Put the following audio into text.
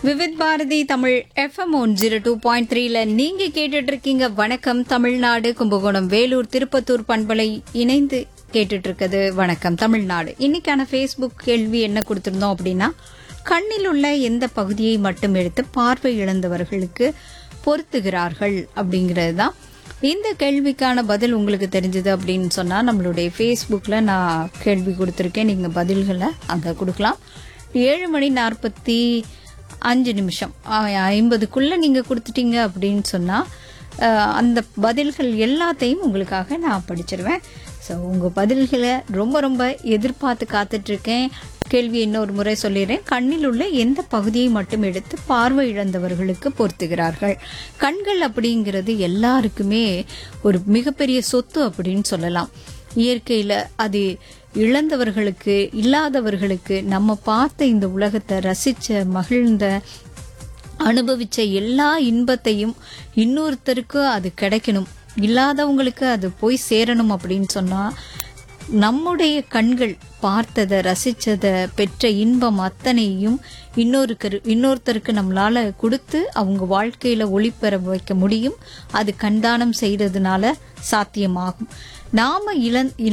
Vividh Bharati Tamil FM one zero two point த்ரீல நீங்க கேட்டுட்டு இருக்கீங்க வணக்கம் தமிழ்நாடு கும்பகோணம் வேலூர் திருப்பத்தூர் பண்பலை இணைந்து கேட்டுட்டு இருக்குது வணக்கம் தமிழ்நாடு இன்னைக்கான ஃபேஸ்புக் கேள்வி என்ன கொடுத்திருந்தோம் அப்படின்னா கண்ணில் உள்ள எந்த பகுதியை மட்டும் எடுத்து பார்வை இழந்தவர்களுக்கு பொருத்துகிறார்கள் அப்படிங்கிறது தான் இந்த கேள்விக்கான பதில் உங்களுக்கு தெரிஞ்சது அப்படின்னு சொன்னா நம்மளுடைய ஃபேஸ்புக்ல நான் கேள்வி கொடுத்துருக்கேன் நீங்க பதில்களை அங்க கொடுக்கலாம் ஏழு மணி நாற்பத்தி அஞ்சு நிமிஷம் ஐம்பதுக்குள்ள நீங்க கொடுத்துட்டீங்க அப்படின்னு சொன்னா அஹ், அந்த பதில்கள் எல்லாத்தையும் உங்களுக்காக நான் படிச்சிருவேன் ஸோ உங்க பதில்களை ரொம்ப ரொம்ப எதிர்பார்த்து காத்துட்டு இருக்கேன் கேள்வி இன்னொரு முறை சொல்லிடுறேன் கண்ணில் உள்ள எந்த பகுதியை மட்டும் எடுத்து பார்வை இழந்தவர்களுக்கு பொருத்துகிறார்கள் கண்கள் அப்படிங்கிறது எல்லாருக்குமே ஒரு மிகப்பெரிய சொத்து அப்படின்னு சொல்லலாம் இயற்கையில அது இழந்தவர்களுக்கு இல்லாதவர்களுக்கு நம்ம பார்த்த இந்த உலகத்தை ரசிச்ச மகிழ்ந்த அனுபவிச்ச எல்லா இன்பத்தையும் இன்னொருத்தருக்கு அது கிடைக்கணும் இல்லாதவங்களுக்கு அது போய் சேரணும் அப்படின்னு சொன்னா நம்முடைய கண்கள் பார்த்ததை ரசிச்சதை பெற்ற இன்பம் அத்தனையும் இன்னொருக்கு இன்னொருத்தருக்கு நம்மளால கொடுத்து அவங்க வாழ்க்கையில ஒளிபெற வைக்க முடியும் அது கண்தானம் செய்யறதுனால சாத்தியமாகும் நாம இழந்